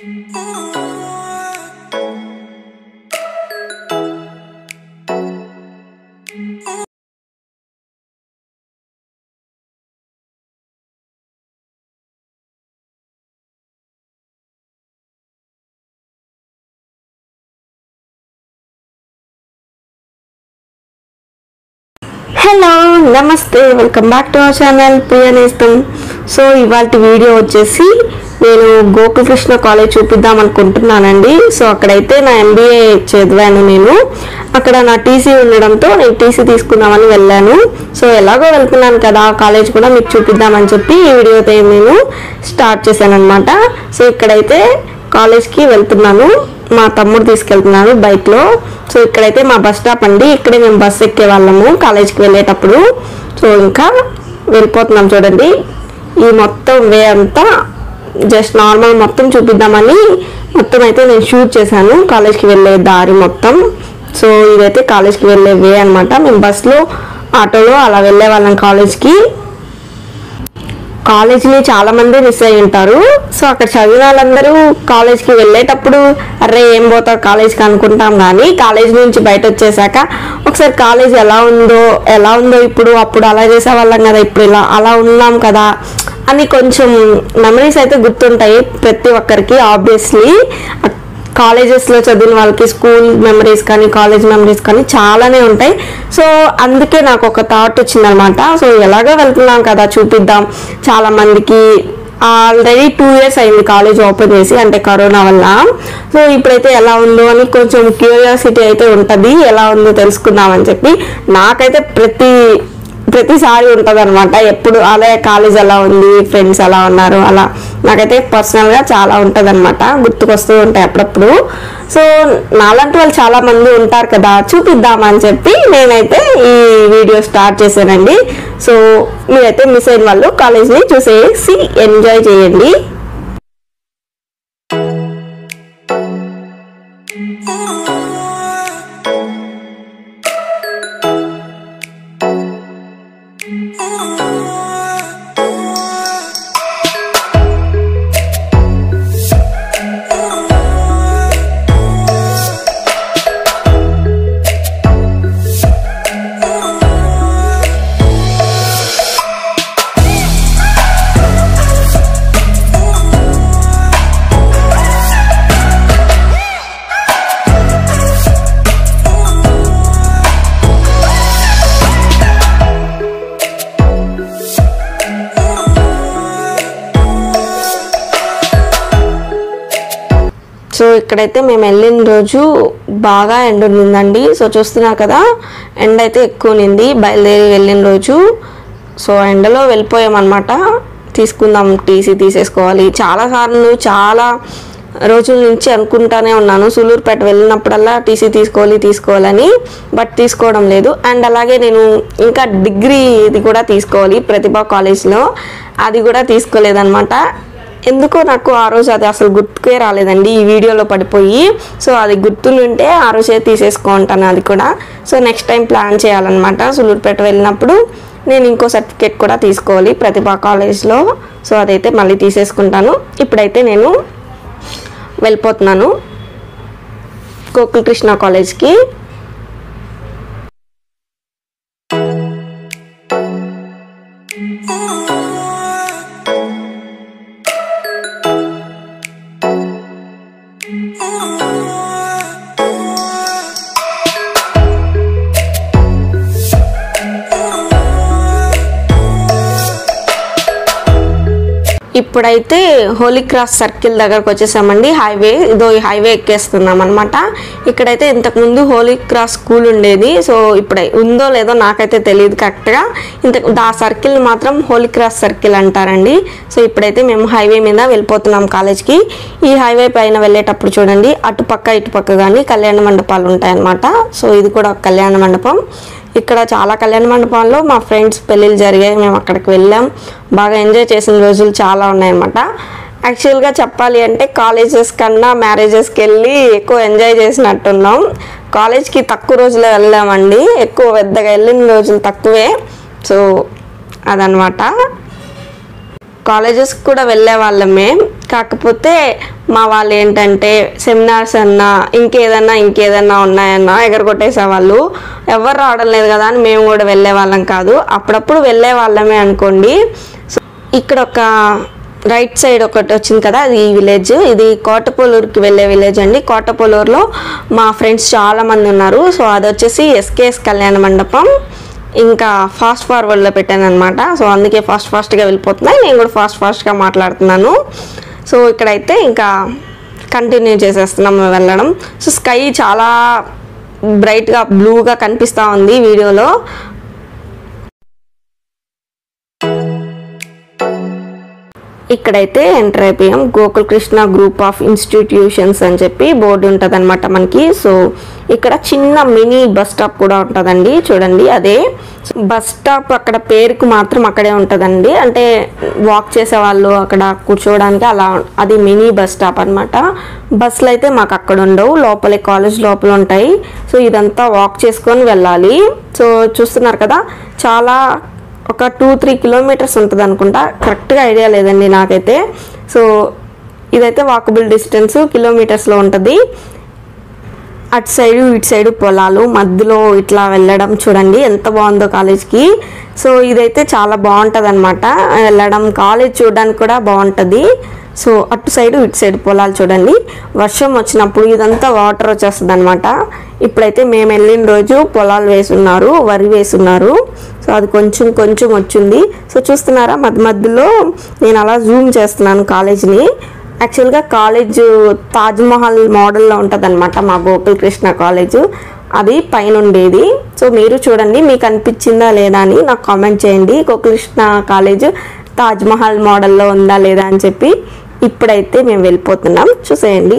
hello నమస్తే welcome back to our channel Priyanestham so ఇవాళ video వచ్చేసి నేను గోకులకృష్ణ కాలేజ్ చూపిద్దాం అనుకుంటున్నానండి సో అక్కడైతే నా ఎంబీఏ చదివాను నేను అక్కడ నా టీసీ ఉండడంతో నేను టీసీ తీసుకుందామని వెళ్ళాను సో ఎలాగో వెళ్తున్నాను కదా కాలేజ్ కూడా మీకు చూపిద్దామని చెప్పి ఈ వీడియో అయితే నేను స్టార్ట్ చేశాను అనమాట సో ఇక్కడైతే కాలేజ్కి వెళ్తున్నాను మా తమ్ముడు తీసుకెళ్తున్నాను బైక్లో సో ఇక్కడైతే మా బస్ స్టాప్ అండి ఇక్కడే మేము బస్ ఎక్కే వాళ్ళము కాలేజ్కి వెళ్ళేటప్పుడు సో ఇంకా వెళ్ళిపోతున్నాం చూడండి ఈ మొత్తం వే అంతా జస్ట్ నార్మల్ మొత్తం చూపిద్దామని మొత్తం అయితే నేను షూట్ చేశాను కాలేజ్కి వెళ్ళే దారి మొత్తం సో ఇదైతే కాలేజ్కి వెళ్ళే వే అనమాట మేము బస్లో ఆటోలో అలా వెళ్ళే వాళ్ళం కాలేజ్కి కాలేజీని చాలా మంది మిస్ అయి ఉంటారు సో అక్కడ చదివిన వాళ్ళందరూ కాలేజ్కి వెళ్ళేటప్పుడు అరే ఏం పోతావు కాలేజ్కి అనుకుంటాం కానీ కాలేజ్ నుంచి బయట వచ్చేసాక ఒకసారి కాలేజ్ ఎలా ఉందో ఎలా ఉందో ఇప్పుడు అప్పుడు అలా చేసేవాళ్ళం కదా ఇప్పుడు ఇలా అలా ఉన్నాం కదా అని కొంచెం మెమరీస్ అయితే గుర్తుంటాయి ప్రతి ఒక్కరికి ఆబ్వియస్లీ కాలేజెస్లో చదివిన వాళ్ళకి స్కూల్ మెమరీస్ కానీ కాలేజ్ మెమరీస్ కానీ చాలానే ఉంటాయి సో అందుకే నాకు ఒక థాట్ వచ్చిందనమాట సో ఎలాగో వెళ్తున్నాం కదా చూపిద్దాం చాలా మందికి ఆల్రెడీ టూ ఇయర్స్ అయింది కాలేజ్ ఓపెన్ చేసి అంటే కరోనా వల్ల సో ఇప్పుడైతే ఎలా ఉందో అని కొంచెం క్యూరియాసిటీ అయితే ఉంటుంది ఎలా ఉందో తెలుసుకుందామని చెప్పి నాకైతే ప్రతి ప్రతిసారి ఉంటుంది అనమాట ఎప్పుడు అలా కాలేజ్ ఎలా ఉంది ఫ్రెండ్స్ ఎలా ఉన్నారు అలా నాకైతే పర్సనల్గా చాలా ఉంటుంది అనమాట గుర్తుకొస్తూ ఉంటాయి అప్పుడప్పుడు సో నాలాంటి వాళ్ళు చాలా మంది ఉంటారు కదా చూపిద్దామని చెప్పి నేనైతే ఈ వీడియో స్టార్ట్ చేశానండి సో మీరైతే మిస్ అయిన వాళ్ళు కాలేజ్ని చూసేసి ఎంజాయ్ చేయండి సో ఇక్కడైతే మేము వెళ్ళిన రోజు బాగా ఎండ ఉండిందండి సో చూస్తున్నారు కదా ఎండ అయితే ఎక్కువ ఉన్నింది బయలుదేరి వెళ్ళిన రోజు సో ఎండలో వెళ్ళిపోయామన్నమాట తీసుకుందాం టీసీ తీసేసుకోవాలి చాలా సార్లు చాలా రోజుల నుంచి అనుకుంటానే ఉన్నాను సూలూరుపేట వెళ్ళినప్పుడల్లా టీసీ తీసుకోవాలి తీసుకోవాలని బట్ తీసుకోవడం లేదు అండ్ అలాగే నేను ఇంకా డిగ్రీ ఇది కూడా తీసుకోవాలి ప్రతిభా కాలేజ్లో అది కూడా తీసుకోలేదన్నమాట ఎందుకో నాకు ఆ రోజు అది అసలు గుర్తుకే రాలేదండి ఈ వీడియోలో పడిపోయి సో అది గుర్తుంటే ఆ రోజే తీసేసుకుంటాను అది కూడా సో నెక్స్ట్ టైం ప్లాన్ చేయాలన్నమాట సులూరుపేట వెళ్ళినప్పుడు నేను ఇంకో సర్టిఫికేట్ కూడా తీసుకోవాలి ప్రతిభా కాలేజ్లో సో అదైతే మళ్ళీ తీసేసుకుంటాను ఇప్పుడైతే నేను వెళ్ళిపోతున్నాను గోకుల్ కృష్ణ కాలేజ్కి ఇప్పుడైతే హోలీ క్రాస్ సర్కిల్ దగ్గరకు వచ్చేసామండి హైవే ఇదో ఈ హైవే ఎక్కేస్తున్నాం అనమాట ఇక్కడైతే ఇంతకుముందు హోలీ క్రాస్ స్కూల్ ఉండేది సో ఇప్పుడు ఉందో లేదో నాకైతే తెలియదు కరెక్ట్గా ఇంత ఆ సర్కిల్ మాత్రం హోలీ క్రాస్ సర్కిల్ అంటారండి సో ఇప్పుడైతే మేము హైవే మీద వెళ్ళిపోతున్నాం కాలేజ్కి ఈ హైవే పైన వెళ్ళేటప్పుడు చూడండి అటుపక్క ఇటుపక్క కానీ కళ్యాణ మండపాలు ఉంటాయన్నమాట సో ఇది కూడా ఒక కళ్యాణ మండపం ఇక్కడ చాలా కళ్యాణ మండపాల్లో మా ఫ్రెండ్స్ పెళ్ళిళ్ళు జరిగాయి మేము అక్కడికి వెళ్ళాం బాగా ఎంజాయ్ చేసిన రోజులు చాలా ఉన్నాయన్నమాట యాక్చువల్గా చెప్పాలి అంటే కాలేజెస్ కన్నా మ్యారేజెస్కి వెళ్ళి ఎక్కువ ఎంజాయ్ చేసినట్టున్నాం కాలేజ్కి తక్కువ రోజులు వెళ్ళామండి ఎక్కువ పెద్దగా వెళ్ళిన రోజులు తక్కువే సో అదనమాట కాలేజెస్కి కూడా వెళ్ళే వాళ్ళమే కాకపోతే మా వాళ్ళు ఏంటంటే సెమినార్స్ అన్నా ఇంకేదన్నా ఇంకేదన్నా ఉన్నాయన్నా ఎగరగొట్టేసేవాళ్ళు ఎవరు రావడం లేదు కదా అని మేము కూడా వెళ్ళే వాళ్ళం కాదు అప్పుడప్పుడు వెళ్ళే వాళ్ళమే అనుకోండి సో ఇక్కడ ఒక రైట్ సైడ్ ఒకటి వచ్చింది కదా అది ఈ విలేజ్ ఇది కోటపోలూరుకి వెళ్ళే విలేజ్ అండి కోటపోలూరులో మా ఫ్రెండ్స్ చాలా మంది ఉన్నారు సో అది వచ్చేసి ఎస్కేఎస్ కళ్యాణ మండపం ఇంకా ఫాస్ట్ ఫార్వర్డ్లో పెట్టాను అనమాట సో అందుకే ఫాస్ట్ ఫాస్ట్గా వెళ్ళిపోతున్నాయి నేను కూడా ఫాస్ట్ ఫాస్ట్గా మాట్లాడుతున్నాను సో ఇక్కడైతే ఇంకా కంటిన్యూ చేసేస్తున్నాం మేము వెళ్ళడం సో స్కై చాలా బ్రైట్గా బ్లూగా కనిపిస్తూ ఉంది వీడియోలో ఇక్కడైతే ఎంటర్ అయిపోయాం Gokul Krishna group of institutions అని చెప్పి బోర్డు ఉంటుంది అనమాట మనకి సో ఇక్కడ చిన్న మినీ బస్ స్టాప్ కూడా ఉంటుందండి చూడండి అదే బస్ స్టాప్ అక్కడ పేరుకు మాత్రం అక్కడే ఉంటుందండి అంటే వాక్ చేసే వాళ్ళు అక్కడ కూర్చోవడానికి అలా అది మినీ బస్ స్టాప్ అనమాట బస్సులు అయితే మాకు అక్కడ ఉండవు లోపలే కాలేజ్ లోపల ఉంటాయి సో ఇదంతా వాక్ చేసుకొని వెళ్ళాలి సో చూస్తున్నారు కదా చాలా ఒక టూ త్రీ కిలోమీటర్స్ ఉంటుంది అనుకుంటా కరెక్ట్గా ఐడియా లేదండి నాకైతే సో ఇదైతే వాకబుల్ డిస్టెన్స్ కిలోమీటర్స్లో ఉంటుంది అటు సైడు ఇటు సైడు పొలాలు మధ్యలో ఇట్లా వెళ్ళడం చూడండి ఎంత బాగుందో కాలేజ్కి సో ఇదైతే చాలా బాగుంటుంది అనమాట వెళ్ళడం కాలేజ్ చూడడానికి కూడా బాగుంటుంది సో అటు సైడు ఇటు సైడు పొలాలు చూడండి వర్షం వచ్చినప్పుడు ఇదంతా వాటర్ వచ్చేస్తుంది అనమాట ఇప్పుడైతే మేము వెళ్ళిన రోజు పొలాలు వేసున్నారు వరి వేసున్నారు సో అది కొంచెం కొంచెం వచ్చింది సో చూస్తున్నారా మధ్య మధ్యలో నేను అలా జూమ్ చేస్తున్నాను కాలేజ్ని యాక్చువల్గా కాలేజ్ తాజ్మహల్ మోడల్లో ఉంటుంది అనమాట మా గోకుల్ కృష్ణ కాలేజ్ అది పైన ఉండేది సో మీరు చూడండి మీకు అనిపించిందా లేదా అని నాకు కామెంట్ చేయండి గోకుల్ కృష్ణ కాలేజ్ తాజ్మహల్ మోడల్లో ఉందా లేదా అని చెప్పి ఇప్పుడైతే మేము వెళ్ళిపోతున్నాం చూసేయండి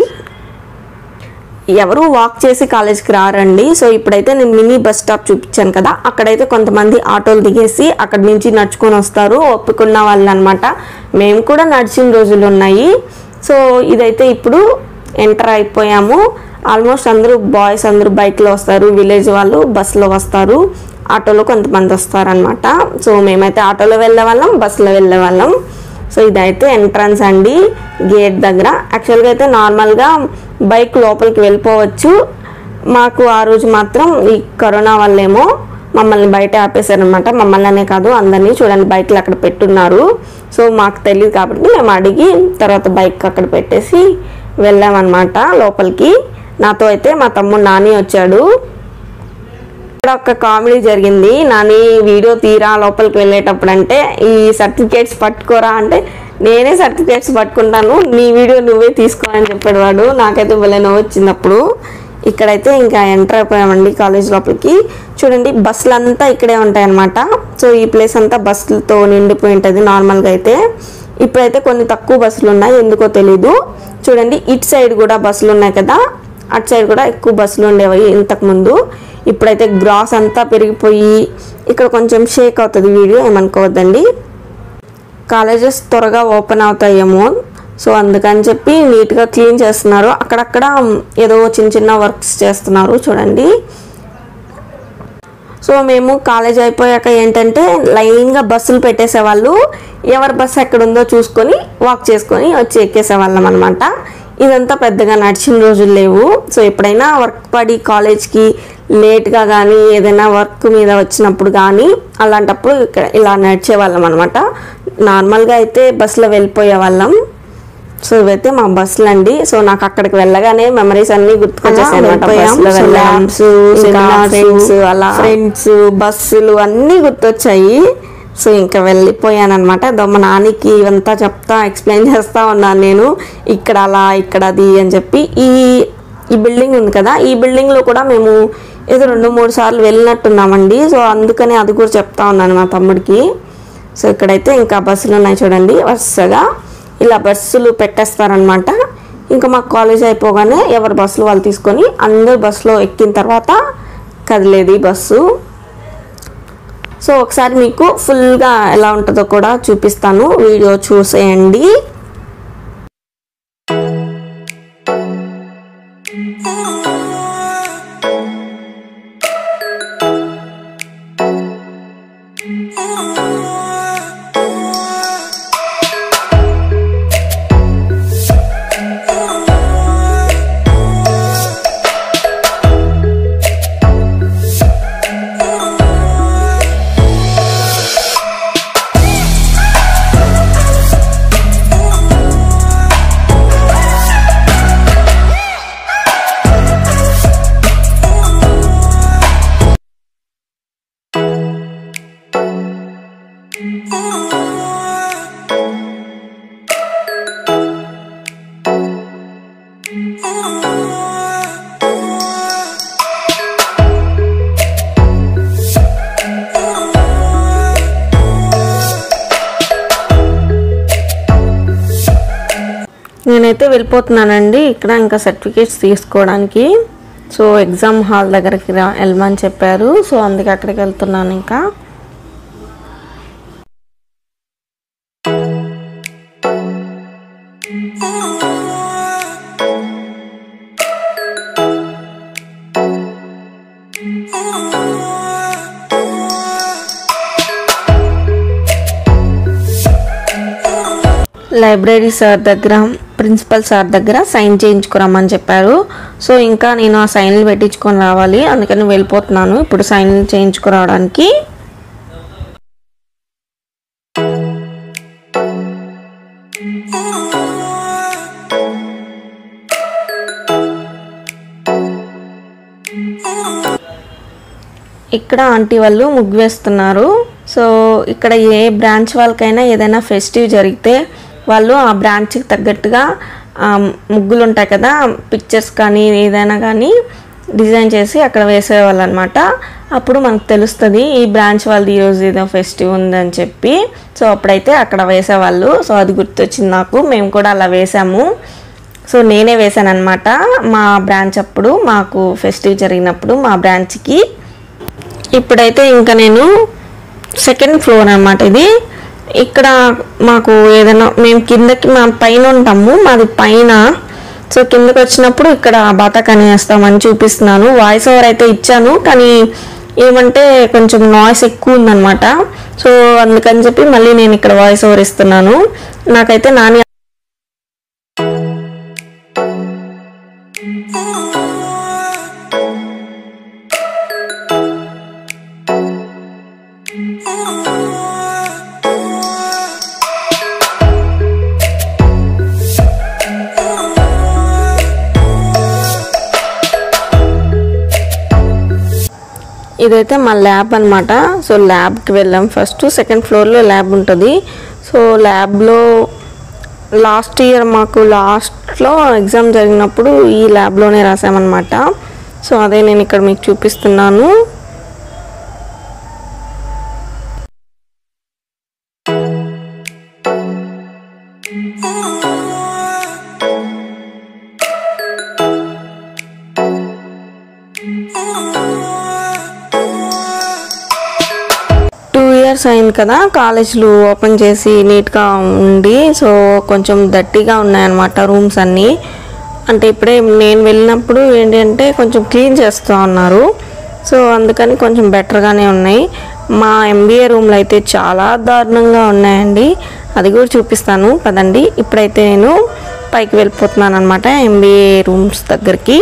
ఎవరు వాక్ చేసి కాలేజ్కి రారండి సో ఇప్పుడైతే నేను మినీ బస్ స్టాప్ చూపించాను కదా అక్కడైతే కొంతమంది ఆటోలు దిగేసి అక్కడి నుంచి నడుచుకొని వస్తారు ఒప్పుకున్న వాళ్ళు అనమాట మేము కూడా నడిచిన రోజులు ఉన్నాయి సో ఇదైతే ఇప్పుడు ఎంటర్ అయిపోయాము ఆల్మోస్ట్ అందరూ బాయ్స్ అందరూ బైక్లో వస్తారు విలేజ్ వాళ్ళు బస్సులో వస్తారు ఆటోలో కొంతమంది వస్తారనమాట సో మేమైతే ఆటోలో వెళ్ళే వాళ్ళం బస్సులో వెళ్ళే వాళ్ళం సో ఇదైతే ఎంట్రన్స్ అండి గేట్ దగ్గర యాక్చువల్గా అయితే నార్మల్గా బైక్ లోపలికి వెళ్ళిపోవచ్చు మాకు ఆ రోజు మాత్రం ఈ కరోనా వల్లేమో మమ్మల్ని బయట ఆపేశారనమాట మమ్మల్ని అనే కాదు అందరినీ చూడండి బైక్లు అక్కడ పెట్టున్నారు సో మాకు తెలియదు కాబట్టి మేము అడిగి తర్వాత బైక్ అక్కడ పెట్టేసి వెళ్ళామన్నమాట లోపలికి నాతో అయితే మా తమ్ముడు నాని వచ్చాడు ఇక్కడ ఒక కామెడీ జరిగింది నాని వీడియో తీరా లోపలికి వెళ్ళేటప్పుడు అంటే ఈ సర్టిఫికేట్స్ పట్టుకోరా అంటే నేనే సర్టిఫికేట్స్ పట్టుకుంటాను నీ వీడియో నువ్వే తీసుకో అని చెప్పాడు వాడు నాకైతే భలే నవ్వు వచ్చింది అప్పుడు ఇక్కడైతే ఇంకా ఎంటర్ అయిపోయామండి కాలేజ్ లోపలికి చూడండి బస్సులు అంతా ఇక్కడే ఉంటాయన్నమాట సో ఈ ప్లేస్ అంతా బస్సులతో నిండిపోయి ఉంటుంది నార్మల్గా అయితే ఇప్పుడైతే కొన్ని తక్కువ బస్సులు ఉన్నాయి ఎందుకో తెలీదు చూడండి ఇటు సైడ్ కూడా బస్సులు ఉన్నాయి కదా అటు సైడ్ కూడా ఎక్కువ బస్సులు ఉండేవి ఇంతకుముందు ఇప్పుడైతే గ్రాస్ అంతా పెరిగిపోయి ఇక్కడ కొంచెం షేక్ అవుతుంది వీడియో ఏమనుకోవద్దండి కాలేజెస్ త్వరగా ఓపెన్ అవుతాయేమో సో అందుకని చెప్పి నీట్గా క్లీన్ చేస్తున్నారు అక్కడక్కడ ఏదో చిన్న చిన్న వర్క్స్ చేస్తున్నారు చూడండి సో మేము కాలేజ్ అయిపోయాక ఏంటంటే లైన్గా బస్సులు పెట్టేసేవాళ్ళు ఎవరి బస్సు ఎక్కడ ఉందో చూసుకొని వాక్ చేసుకొని వచ్చి ఎక్కేసేవాళ్ళం అనమాట ఇదంతా పెద్దగా నడిచిన రోజులు లేవు సో ఎప్పుడైనా వర్క్ పడి కాలేజ్కి లేట్గా కానీ ఏదైనా వర్క్ మీద వచ్చినప్పుడు కానీ అలాంటప్పుడు ఇక్కడ ఇలా నడిచేవాళ్ళం అనమాట నార్మల్గా అయితే బస్సులో వెళ్ళిపోయే వాళ్ళం సో ఇవైతే మా బస్సులు అండి సో నాకు అక్కడికి వెళ్ళగానే మెమరీస్ అన్ని గుర్తుకొచ్చేసాయి అనమాట బస్సులో వెళ్ళామ్స్ ఫ్రెండ్స్ అలా ఫ్రెండ్స్ బస్సులు అన్నీ గుర్తొచ్చాయి సో ఇంకా వెళ్ళిపోయాను అనమాట మా నానికి ఇవంతా చెప్తా ఎక్స్ప్లెయిన్ చేస్తా ఉన్నాను నేను ఇక్కడ అలా ఇక్కడ అది అని చెప్పి ఈ ఈ బిల్డింగ్ ఉంది కదా ఈ బిల్డింగ్లో కూడా మేము ఏదో రెండు మూడు సార్లు వెళ్ళినట్టున్నామండి సో అందుకని అది కూడా చెప్తా ఉన్నాను మా తమ్ముడికి సో ఇక్కడైతే ఇంకా బస్సులు ఉన్నాయి చూడండి వరుసగా ఇలా బస్సులు పెట్టేస్తారనమాట ఇంకా మాకు కాలేజ్ అయిపోగానే ఎవరి బస్సులు వాళ్ళు తీసుకొని అందరు బస్సులో ఎక్కిన తర్వాత కదిలేది బస్సు సో ఒకసారి మీకు ఫుల్గా ఎలా ఉంటుందో కూడా చూపిస్తాను వీడియో చూసేయండి నేనైతే వెళ్ళిపోతున్నానండి ఇక్కడ ఇంకా సర్టిఫికేట్స్ తీసుకోవడానికి సో ఎగ్జామ్ హాల్ దగ్గరికి రా వెళ్ళమని చెప్పారు సో అందుకే అక్కడికి వెళ్తున్నాను ఇంకా లైబ్రరీ సార్ దగ్గర ప్రిన్సిపల్ సార్ దగ్గర సైన్ చేయించుకురమ్మని చెప్పారు సో ఇంకా నేను ఆ సైన్లు పెట్టించుకొని రావాలి అందుకని వెళ్ళిపోతున్నాను ఇప్పుడు సైన్ చేయించుకురావడానికి ఇక్కడ ఆంటీ వాళ్ళు ముగ్గు వేస్తున్నారు సో ఇక్కడ ఏ బ్రాంచ్ వాళ్ళకైనా ఏదైనా ఫెస్టివ్ జరిగితే వాళ్ళు ఆ బ్రాంచ్కి తగ్గట్టుగా ఆ, ముగ్గులు ఉంటాయి కదా పిక్చర్స్ కానీ ఏదైనా కానీ డిజైన్ చేసి అక్కడ వేసేవాళ్ళు అనమాట అప్పుడు మనకు తెలుస్తుంది ఈ బ్రాంచ్ వాళ్ళది ఈరోజు ఏదో ఫెస్టివ్ ఉందని చెప్పి సో అప్పుడైతే అక్కడ వేసేవాళ్ళు సో అది గుర్తొచ్చింది నాకు మేము కూడా అలా వేసాము సో నేనే వేసాను అనమాట మా బ్రాంచ్ అప్పుడు మాకు ఫెస్టివ్ జరిగినప్పుడు మా బ్రాంచ్కి ఇప్పుడైతే ఇంకా నేను సెకండ్ ఫ్లోర్ అన్నమాట ఇది ఇక్కడ మాకు ఏదైనా మేము కిందకి మా పైన ఉంటాము మాది పైన సో కిందకి వచ్చినప్పుడు ఇక్కడ బాతకాని వేస్తామని చూపిస్తున్నాను వాయిస్ ఓవర్ అయితే ఇచ్చాను కానీ ఏమంటే కొంచెం నాయిస్ ఎక్కువ ఉందన్నమాట సో అందుకని చెప్పి మళ్ళీ నేను ఇక్కడ వాయిస్ ఓవర్ ఇస్తున్నాను నాకైతే నాని ఇదైతే మా ల్యాబ్ అనమాట సో ల్యాబ్కి వెళ్ళాం ఫస్ట్ సెకండ్ ఫ్లోర్లో ల్యాబ్ ఉంటుంది సో ల్యాబ్లో లాస్ట్ ఇయర్ మాకు లాస్ట్లో ఎగ్జామ్ జరిగినప్పుడు ఈ ల్యాబ్లోనే రాసామన్నమాట సో అదే నేను ఇక్కడ మీకు చూపిస్తున్నాను టూ ఇయర్స్ అయింది కదా కాలేజ్లు ఓపెన్ చేసి నీట్గా ఉండి సో కొంచెం దట్టిగా ఉన్నాయన్నమాట రూమ్స్ అన్నీ అంటే ఇప్పుడే నేను వెళ్ళినప్పుడు ఏంటి అంటే కొంచెం క్లీన్ చేస్తూ ఉన్నారు సో అందుకని కొంచెం బెటర్గానే ఉన్నాయి మా ఎంబీఏ రూమ్లు అయితే చాలా దారుణంగా ఉన్నాయండి అది కూడా చూపిస్తాను పదండి ఇప్పుడైతే నేను పైకి వెళ్ళిపోతున్నాను అనమాట ఎంబీఏ రూమ్స్ దగ్గరికి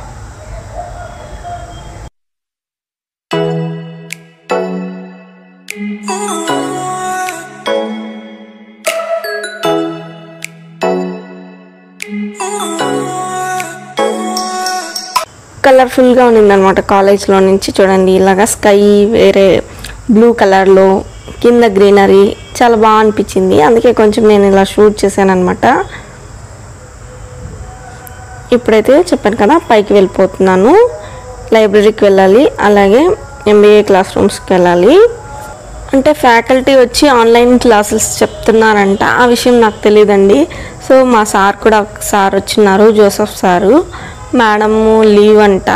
కలర్ఫుల్గా ఉన్నిందనమాట కాలేజ్లో నుంచి చూడండి ఇలాగా స్కై వేరే బ్లూ కలర్లో కింద గ్రీనరీ చాలా బాగా అనిపించింది అందుకే కొంచెం నేను ఇలా షూట్ చేశాను అనమాట ఇప్పుడైతే చెప్పాను కదా పైకి వెళ్ళిపోతున్నాను లైబ్రరీకి వెళ్ళాలి అలాగే ఎంబీఏ క్లాస్ రూమ్స్కి వెళ్ళాలి అంటే ఫ్యాకల్టీ వచ్చి ఆన్లైన్ క్లాసెస్ చెప్తున్నారంట ఆ విషయం నాకు తెలియదండి సో మా సార్ కూడా ఒక సార్ వచ్చినారు జోసఫ్ సారు మేడము లీవ్ అంట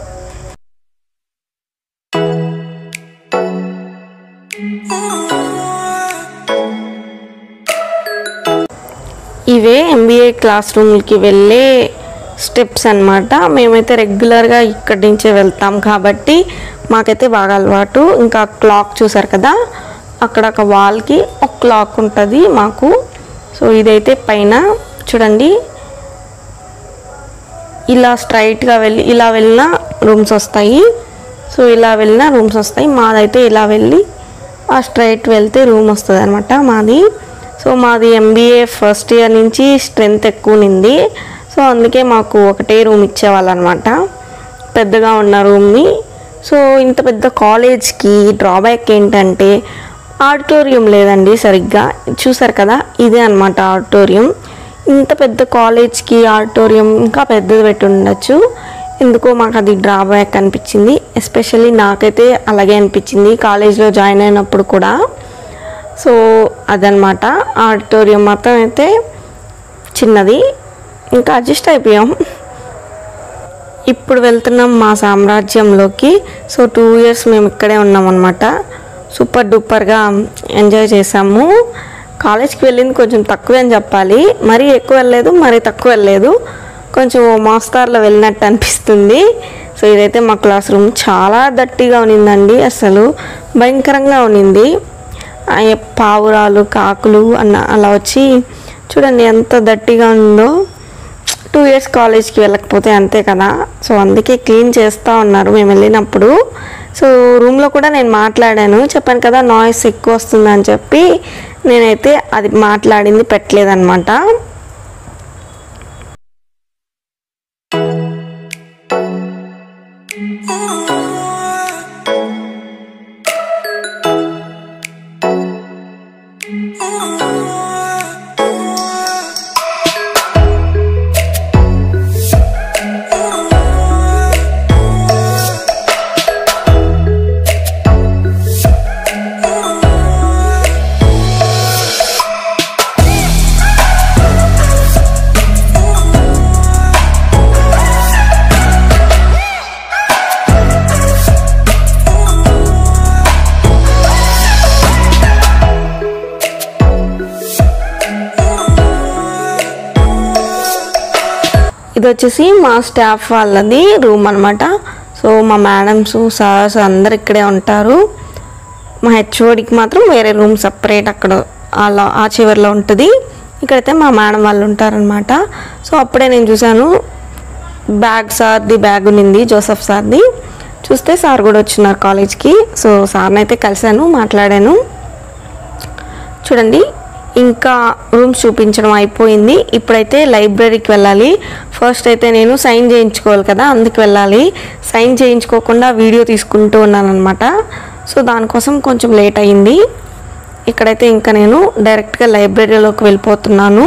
ఇవే ఎంబీఏ క్లాస్ రూమ్కి వెళ్ళే స్టెప్స్ అన్నమాట మేమైతే రెగ్యులర్గా ఇక్కడి నుంచే వెళ్తాం కాబట్టి మాకైతే బాగా అలవాటు ఇంకా క్లాక్ చూసారు కదా అక్కడ ఒక వాల్కి ఒక క్లాక్ ఉంటుంది మాకు సో ఇదైతే పైన చూడండి ఇలా స్ట్రైట్గా వెళ్ళి ఇలా వెళ్ళిన రూమ్స్ వస్తాయి సో ఇలా వెళ్ళిన రూమ్స్ వస్తాయి మాదైతే ఇలా వెళ్ళి ఆ స్ట్రైట్ వెళ్తే రూమ్ వస్తుంది అనమాట మాది సో మాది ఎంబీఏ ఫస్ట్ ఇయర్ నుంచి స్ట్రెంత్ ఎక్కువ ఉంది సో అందుకే మాకు ఒకటే రూమ్ ఇచ్చేవాళ్ళు అనమాట పెద్దగా ఉన్న రూమ్ని సో ఇంత పెద్ద కాలేజ్కి డ్రాబ్యాక్ ఏంటంటే ఆడిటోరియం లేదండి సరిగ్గా చూసారు కదా ఇదే అనమాట ఆడిటోరియం ఇంత పెద్ద కాలేజ్కి ఆడిటోరియం ఇంకా పెద్దది పెట్టి ఉండొచ్చు ఎందుకో మాకు అది డ్రాబ్యాక్ అనిపించింది ఎస్పెషల్లీ నాకైతే అలాగే అనిపించింది కాలేజ్లో జాయిన్ అయినప్పుడు కూడా సో అదనమాట ఆడిటోరియం మొత్తం అయితే చిన్నది ఇంకా అడ్జస్ట్ అయిపోయాం ఇప్పుడు వెళ్తున్నాం మా సామ్రాజ్యంలోకి సో టూ ఇయర్స్ మేము ఇక్కడే ఉన్నాం అనమాట సూపర్ డూపర్గా ఎంజాయ్ చేసాము కాలేజ్కి వెళ్ళింది కొంచెం తక్కువే అని చెప్పాలి మరీ ఎక్కువ వెళ్ళలేదు మరీ తక్కువ వెళ్ళలేదు కొంచెం మోస్తార్లో వెళ్ళినట్టు అనిపిస్తుంది సో ఇదైతే మా క్లాస్ రూమ్ చాలా దట్టిగా ఉన్నిందండి అసలు భయంకరంగా ఉన్నింది ఆ పావురాలు కాకులు అన్న అలా వచ్చి చూడండి ఎంత దట్టిగా ఉందో టూ ఇయర్స్ కాలేజ్కి వెళ్ళకపోతే అంతే కదా సో అందుకే క్లీన్ చేస్తూ ఉన్నారు మేము వెళ్ళినప్పుడు సో రూమ్లో కూడా నేను మాట్లాడాను చెప్పాను కదా నాయిస్ ఎక్కువ వస్తుందని చెప్పి నేనైతే అది మాట్లాడింది పెట్టలేదన్నమాట ఇది వచ్చేసి మా స్టాఫ్ వాళ్ళది రూమ్ అనమాట సో మా మేడమ్స్ సార్స్ అందరు ఇక్కడే ఉంటారు మా హెచ్ఓడికి మాత్రం వేరే రూమ్ సపరేట్ అక్కడ అలా ఆ చివరిలో ఉంటుంది ఇక్కడైతే మా మేడం వాళ్ళు ఉంటారనమాట సో అప్పుడే నేను చూశాను బ్యాగ్ సార్ది బ్యాగ్ ఉన్నింది జోసఫ్ సార్ది చూస్తే సార్ కూడా వచ్చినారు కాలేజ్కి సో సార్ని అయితే కలిశాను మాట్లాడాను చూడండి ఇంకా రూమ్స్ చూపించడం అయిపోయింది ఇప్పుడైతే లైబ్రరీకి వెళ్ళాలి ఫస్ట్ అయితే నేను సైన్ చేయించుకోవాలి కదా అందుకు వెళ్ళాలి సైన్ చేయించుకోకుండా వీడియో తీసుకుంటూ ఉన్నాను అనమాట సో దానికోసం కొంచెం లేట్ అయింది ఇక్కడైతే ఇంకా నేను డైరెక్ట్గా లైబ్రరీలోకి వెళ్ళిపోతున్నాను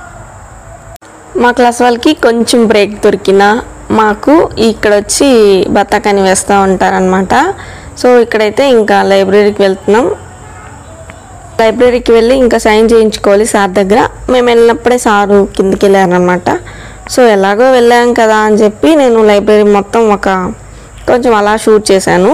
మా క్లాస్ వాళ్ళకి కొంచెం బ్రేక్ దొరికిన మాకు ఇక్కడ వచ్చి బత్తాకాని వేస్తూ ఉంటారనమాట సో ఇక్కడైతే ఇంకా లైబ్రరీకి వెళ్తున్నాం లైబ్రరీకి వెళ్ళి ఇంకా సైన్ చేయించుకోవాలి సార్ దగ్గర మేము వెళ్ళినప్పుడే సారు కిందికి వెళ్ళారనమాట సో ఎలాగో వెళ్ళాం కదా అని చెప్పి నేను లైబ్రరీ మొత్తం ఒక కొంచెం అలా షూట్ చేశాను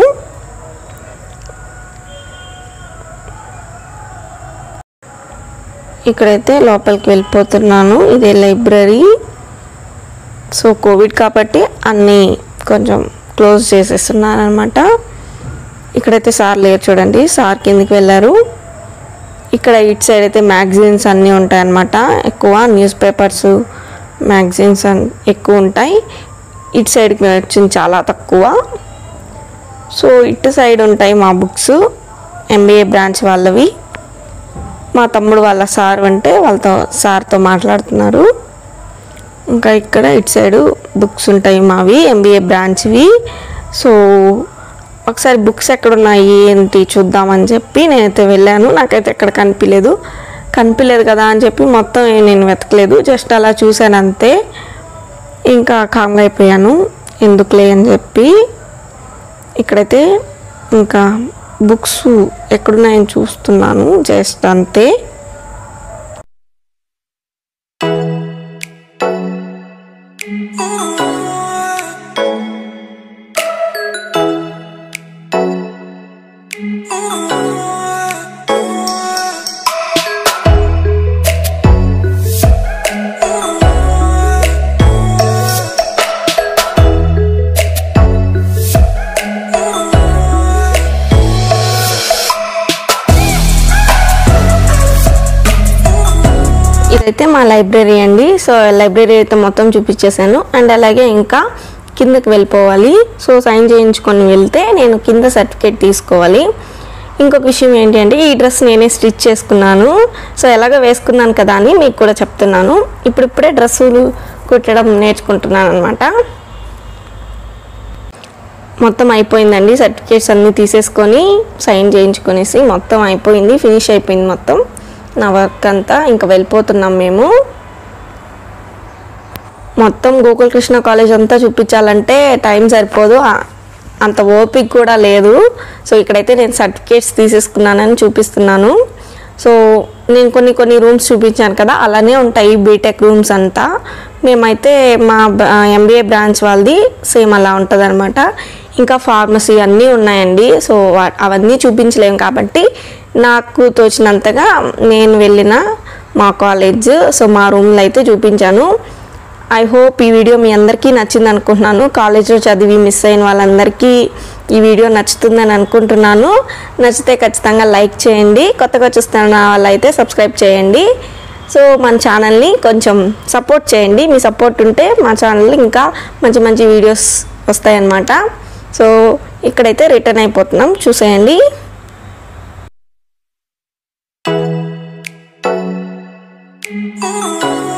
ఇక్కడైతే లోపలికి వెళ్ళిపోతున్నాను ఇదే లైబ్రరీ సో కోవిడ్ కాబట్టి అన్నీ కొంచెం క్లోజ్ చేసేస్తున్నారనమాట ఇక్కడైతే సార్ లేరు చూడండి సార్ కిందికి వెళ్ళారు ఇక్కడ ఇటు సైడ్ అయితే మ్యాగజైన్స్ అన్నీ ఉంటాయన్నమాట ఎక్కువ న్యూస్ పేపర్స్ మ్యాగజైన్స్ ఎక్కువ ఉంటాయి ఇటు సైడ్కి వచ్చింది చాలా తక్కువ సో ఇటు సైడ్ ఉంటాయి మా బుక్స్ ఎంబీఏ బ్రాంచ్ వాళ్ళవి మా తమ్ముడు వాళ్ళ సార్ అంటే వాళ్ళతో సార్తో మాట్లాడుతున్నారు ఇంకా ఇక్కడ ఇటు సైడు బుక్స్ ఉంటాయి మావి ఎంబీఏ బ్రాంచ్వి సో ఒకసారి బుక్స్ ఎక్కడున్నాయి ఏంటి చూద్దామని చెప్పి నేనైతే వెళ్ళాను నాకైతే ఎక్కడ కనిపించలేదు కనిపించలేదు కదా అని చెప్పి మొత్తం ఏం నేను వెతకలేదు జస్ట్ అలా చూశాను అంతే ఇంకా కామ్గా అయిపోయాను ఎందుకులే అని చెప్పి ఇక్కడైతే ఇంకా బుక్స్ ఎక్కడున్నాయని చూస్తున్నాను జస్ట్ అంతే ఇదైతే మా లైబ్రరీ అండి సో లైబ్రరీ అయితే మొత్తం చూపించేశాను అండ్ అలాగే ఇంకా కిందకి వెళ్ళిపోవాలి సో సైన్ చేయించుకొని వెళ్తే నేను కింద సర్టిఫికేట్ తీసుకోవాలి ఇంకొక విషయం ఏంటి అంటే ఈ డ్రెస్ నేనే స్టిచ్ చేసుకున్నాను సో ఎలాగో వేసుకున్నాను కదా అని మీకు కూడా చెప్తున్నాను ఇప్పుడిప్పుడే డ్రెస్సులు కుట్టడం నేర్చుకుంటున్నాను అనమాట మొత్తం అయిపోయిందండి సర్టిఫికేట్స్ అన్నీ తీసేసుకొని సైన్ చేయించుకొనేసి మొత్తం అయిపోయింది ఫినిష్ అయిపోయింది మొత్తం నా వర్క్ అంతా ఇంకా వెళ్ళిపోతున్నాం మేము మొత్తం గోకులకృష్ణ కాలేజ్ అంతా చూపించాలంటే టైం సరిపోదు ఆ- అంత ఓపిక కూడా లేదు సో ఇక్కడైతే నేను సర్టిఫికేట్స్ తీసేసుకున్నానని చూపిస్తున్నాను సో నేను కొన్ని కొన్ని రూమ్స్ చూపించాను కదా అలానే ఉంటాయి బీటెక్ రూమ్స్ అంతా మేమైతే మా ఎంబీఏ బ్రాంచ్ వాళ్ళది సేమ్ అలా ఉంటుంది అనమాట ఇంకా ఫార్మసీ అన్నీ ఉన్నాయండి సో వా- అవన్నీ చూపించలేము కాబట్టి నాకు తోచినంతగా నేను వెళ్ళిన మా కాలేజ్ సో మా రూమ్లో అయితే చూపించాను ఐ హోప్ ఈ వీడియో మీ అందరికీ నచ్చింది అనుకుంటున్నాను కాలేజ్లో చదివి మిస్ అయిన వాళ్ళందరికీ ఈ వీడియో నచ్చుతుందని అనుకుంటున్నాను నచ్చితే ఖచ్చితంగా లైక్ చేయండి కొత్తగా చూస్తున్న వాళ్ళైతే సబ్స్క్రైబ్ చేయండి సో మన ఛానల్ని కొంచెం సపోర్ట్ చేయండి మీ సపోర్ట్ ఉంటే మా ఛానల్ ఇంకా మంచి మంచి వీడియోస్ వస్తాయన్నమాట సో ఇక్కడైతే రిటర్న్ అయిపోతున్నాం చూసేయండి Oh